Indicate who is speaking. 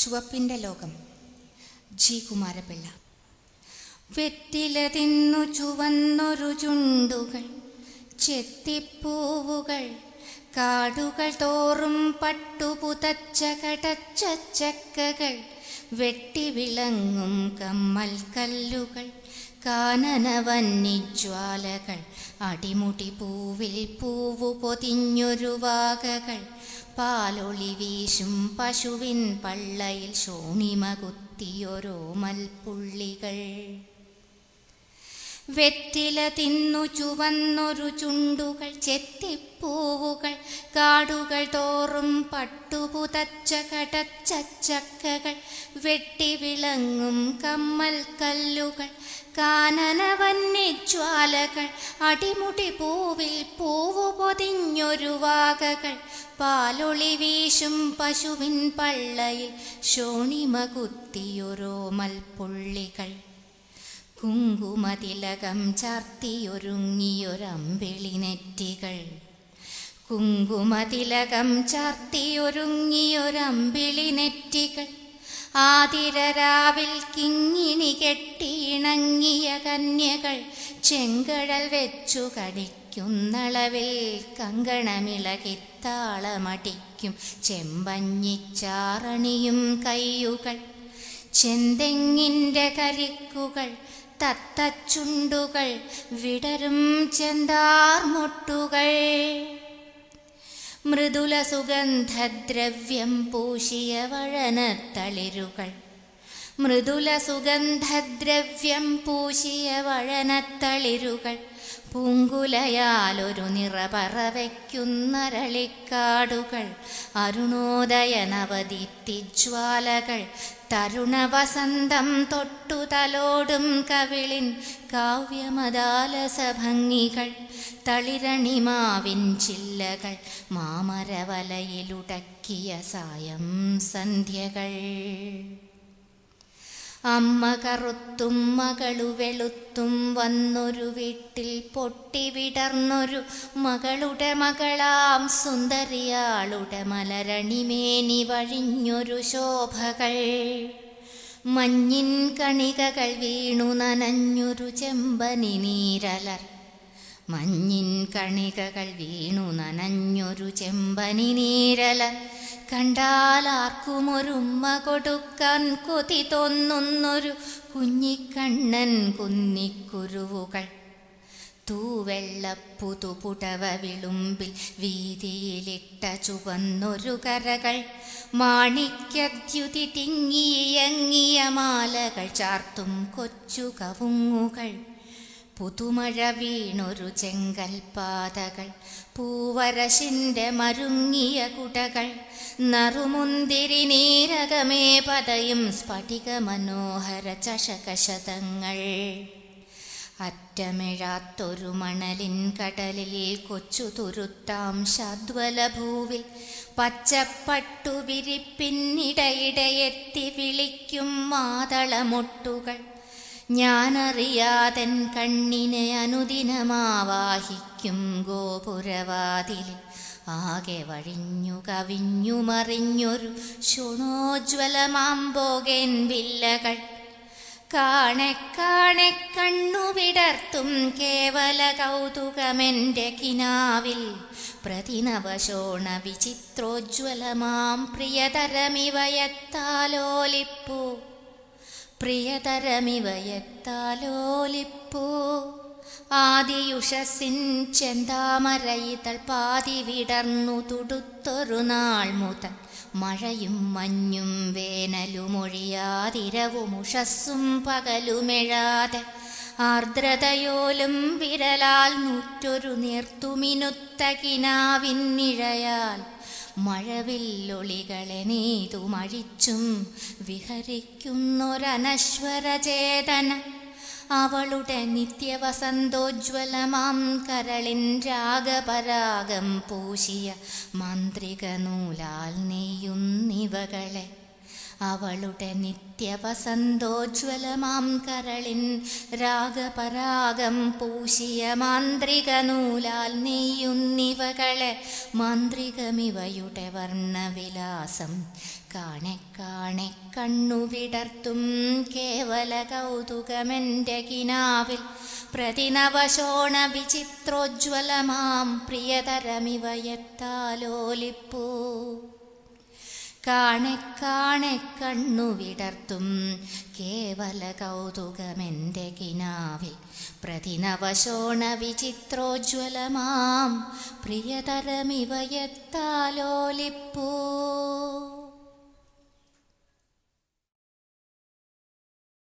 Speaker 1: ചുവപ്പിൻ്റെ ലോകം ജി കുമാരപിള്ള വെറ്റില തിന്നു ചുവന്നൊരു ചുണ്ടുകൾ ചെത്തിപ്പൂവുകൾ കാടുകൾ തോറും പട്ടുപുതച്ച കടച്ച ചക്കകൾ വെട്ടിവിളങ്ങും കമ്മൽ കല്ലുകൾ കാനനവന്നിജ്വാലകൾ അടിമുടി പൂവിൽ പൂവു പൊതിഞ്ഞൊരു വാകകൾ പാലൊളി വീശും പശുവിൻ പള്ളയിൽ ശോണിമ കുത്തിയൊരോ മൽപ്പുള്ളികൾ വെറ്റില തിന്നു ചുവന്നൊരു ചുണ്ടുകൾ ചെത്തിപ്പൂവുകൾ കാടുകൾ തോറും പട്ടുപുതച്ച കടച്ച ചക്കകൾ വെട്ടിവിളങ്ങും കമ്മൽ കല്ലുകൾ കാനനവന്യജ്വാലകൾ അടിമുടി പൂവിൽ പൂവു പൊതിഞ്ഞൊരു വാകകൾ പാലൊളി വീശും പശുവിൻ പള്ളയിൽ ശോണിമ കുത്തിയൊരോ മൽപ്പുള്ളികൾ കുങ്കുമതിലകം ചാർത്തിയൊരുങ്ങിയൊരമ്പിളി നെറ്റികൾ കുങ്കുമതിലകം ചാർത്തിയൊരുങ്ങിയൊരമ്പിളി നെറ്റികൾ ആതിരരാവിൽ കിങ്ങിണി കെട്ടിയിണങ്ങിയ കന്യകൾ ചെങ്കടൽ വെച്ചു കടിക്കുന്നളവിൽ കങ്കണമിളകിത്താളമടിക്കും ചെമ്പഞ്ഞിച്ചാറണിയും കയ്യുകൾ ചെന്തെങ്ങിൻ്റെ കരിക്കുകൾ തത്തച്ചുണ്ടുകൾ വിടരും ചെന്താർമുട്ടുകൾ മൃദുല സുഗന്ധദ്രവ്യം പൂശിയ വഴനത്തളിരുകൾ മൃദുല സുഗന്ധദ്രവ്യം പൂശിയ വഴനത്തളിരുകൾ പൂങ്കുലയാലൊരു നിറപറവയ്ക്കുന്നരളിക്കാടുകൾ അരുണോദയ നവദീപ്തിജ്വാലകൾ തരുണവസന്തം തൊട്ടു തലോടും കവിളിൻ കാവ്യമദാലസഭംഗികൾ തളിരണിമാവിൻ ചില്ലകൾ മാമരവലയിലുടക്കിയ സായം സന്ധ്യകൾ അമ്മ കറുത്തും മകളു വെളുത്തും വന്നൊരു വീട്ടിൽ പൊട്ടിവിടർന്നൊരു മകളുടെ മകളാം സുന്ദരിയാളുടെ മലരണിമേനി വഴിഞ്ഞൊരു ശോഭകൾ മഞ്ഞിൻ കണികകൾ വീണു നനഞ്ഞൊരു ചെമ്പനി നീരലർ മഞ്ഞിൻ കണികകൾ വീണു നനഞ്ഞൊരു ചെമ്പനി നീരലർ കണ്ടാലാർക്കുമൊരുമ്മ കൊടുക്കാൻ കൊതി തോന്നുന്നൊരു കുഞ്ഞിക്കണ്ണൻ കുന്നിക്കുരുവുകൾ തൂവെള്ളപ്പുതുപുടവ വിളുമ്പിൽ വീതിയിലിട്ട ചുവന്നൊരു കരകൾ മാണിക്യദ്യുതി തിങ്ങിയങ്ങിയ മാലകൾ ചാർത്തും കൊച്ചു കവുങ്ങുകൾ പുതുമഴ വീണൊരു ചെങ്കൽ പാതകൾ പൂവരശിൻ്റെ മരുങ്ങിയ കുടകൾ നറുമുന്തിരി നീരകമേ പതയും സ്ഫടിക മനോഹര ചഷകശതങ്ങൾ അറ്റമിഴാത്തൊരു മണലിൻ കടലിൽ കൊച്ചു തുരുത്താം ശാദ്വല ഭൂവിൽ പച്ചപ്പട്ടു വിരിപ്പിന്നിടയിടയെത്തി വിളിക്കും മാതളമൊട്ടുകൾ ഞാനറിയാതൻ കണ്ണിനെ അനുദിനമാവാഹിക്കും ഗോപുരവാതിലിൽ ആകെ വഴിഞ്ഞു കവിഞ്ഞു മറിഞ്ഞൊരു ശുണോജ്വലമാമ്പോകേൻ വില്ലകൾ കാണെ കാണെ കണ്ണു വിടർത്തും കേവല കൗതുകമെൻ്റെ കിനാവിൽ പ്രതിനവശോണ വിചിത്രോജ്വലമാം പ്രിയതരമിവയത്താലോലിപ്പൂ പ്രിയതരമിവയത്താലോലിപ്പൂ ആദിയുഷസിൻ ചെന്താമരയിതൾ പാതി വിടർന്നു തുടുത്തൊരു നാൾ മുതൽ മഴയും മഞ്ഞും വേനലുമൊഴിയാതിരവും ഉഷസ്സും പകലുമെഴാതെ ആർദ്രതയോലും വിരലാൽ നൂറ്റൊരു നീർത്തുമിനുത്ത കിനാവിന്നിഴയാൽ മഴവില്ലൊളികളെ നീതു മഴിച്ചും വിഹരിക്കുന്നൊരനശ്വരചേതന അവളുടെ നിത്യവസന്തോജ്വലമാം കരളിൻ രാഗപരാഗം പൂശിയ മാന്ത്രിക നൂലാൽ നെയ്യുന്നിവകളെ അവളുടെ നിത്യവസന്തോജ്വലമാം കരളിൻ രാഗപരാഗം പൂശിയ മാന്ത്രിക നൂലാൽ നെയ്യുന്നിവകളെ മാന്ത്രികമിവയുടെ വർണ്ണവിലാസം കാണെ കാണെ കണ്ണുവിടർത്തും കേവല കൗതുകമെൻ്റെ കിനാവിൽ പ്രതിനവശോണ വിചിത്രോജ്വലമാം പ്രിയതരമിവയെത്താലോലിപ്പൂ കാണെ കാണെ കണ്ണുവിടർത്തും കേവല കൗതുകമെൻ്റെ കിനാവിൽ പ്രതിനവശോണ വിചിത്രോജ്വലമാം പ്രിയതരമിവയെത്താലോലിപ്പൂ